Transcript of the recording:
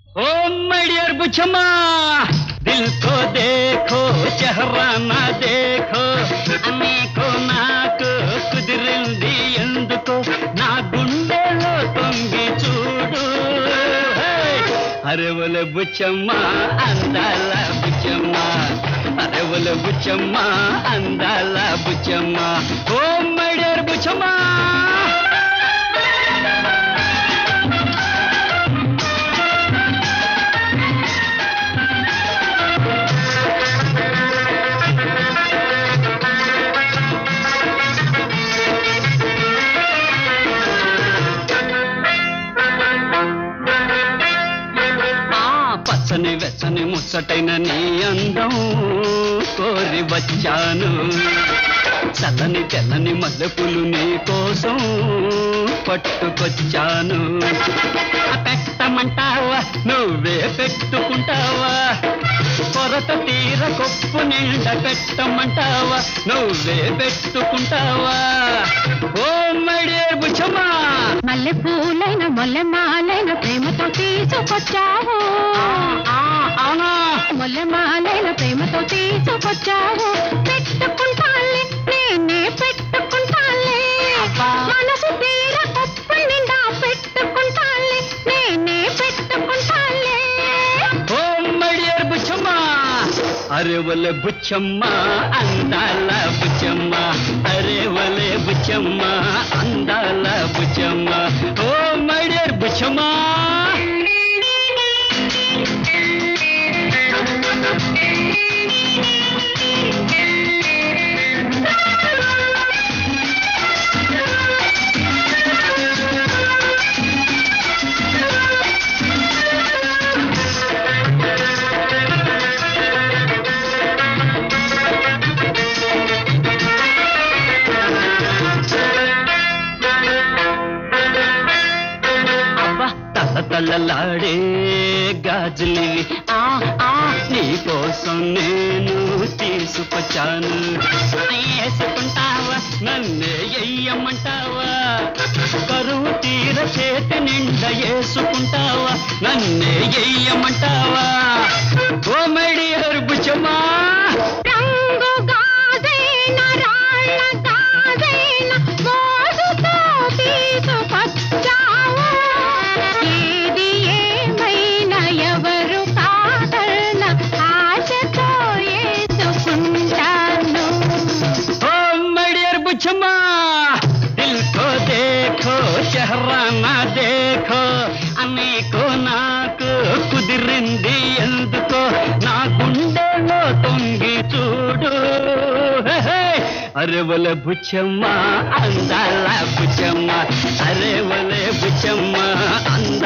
Oh my dear बुचम्मा दिल को देखो चेहरा ना देखो అనేకో నాకు కుదిరింది ఎందుకో నా గుండెలో తొంగి చూడు అరవల బుచ్చమ్మ అందాల బుచ్చమ్మ అరవల బుచ్చమ్మ అందాల Buchamma oh my dear Buchamma ఆ పచ్చని వెచ్చని ముచ్చటైన నీ అందం కోరి వచ్చాను చల్లని తెల్లని మల్లెపులు నీ కోసం పట్టుకొచ్చాను ఆ పెట్టమంటావా నువ్వే పెట్టుకుంటావా కొరత తీర కొప్పు నిండా పెట్టమంటావా నువ్వే పెట్టుకుంటావా ఓ మై డియర్ బుచ్చమ్మా మల్లె పూలైన మొల్లె మాలైన ప్రేమతో తీసుకొచ్చావు అవునా మొల్లె మాలైన ప్రేమతో తీసుకొచ్చావు పెట్టుకుంటాలే నేనే పెట్టుకుంటాలే అబ్బా. మనసు తీర కొప్పు నిండా పెట్టుకుంటాలే నేనే పెట్టుకుంటాలే ఓ మడియర్ బుచ్చమ్మ అరేవల బుచ్చమ్మ అందాల బుచ్చమ్మ అరేవలే బుచ్చమ్మ అందాల బుచ్చమ్మ ఓ మడియర్ బుచ్చమ్మ అబ్బా తల తల్లలాడే గాజులివి ఆ ఆ నీ కోసం నేను తీసుకొచ్చాను వేసుకుంటావా నన్నే ఎయ్యమంటావా కరువు తీర చేతి నిండా వేసుకుంటావా నన్నే ఎయ్యమంటావా ఓ మైడియర్ బుచ్చమ్మా రంగు గాజైన రాళ్ళ గాజైన మోజుతో తీసుకొచ్చావు ఏది ఏమైనా ఎవరు కాదన్న ఆశతో వేసుకుంటాను ओ मडियर बुच्छम्मा दिल को देखो चेहरा ना देखो అనేకో నాకు కుదిరింది ఎందుకో నా గుండెలో తొంగి చూడు అరవల బుచ్చమ్మ అందాల బుచ్చమ్మ అరేవలే బుచ్చమ్మ అంద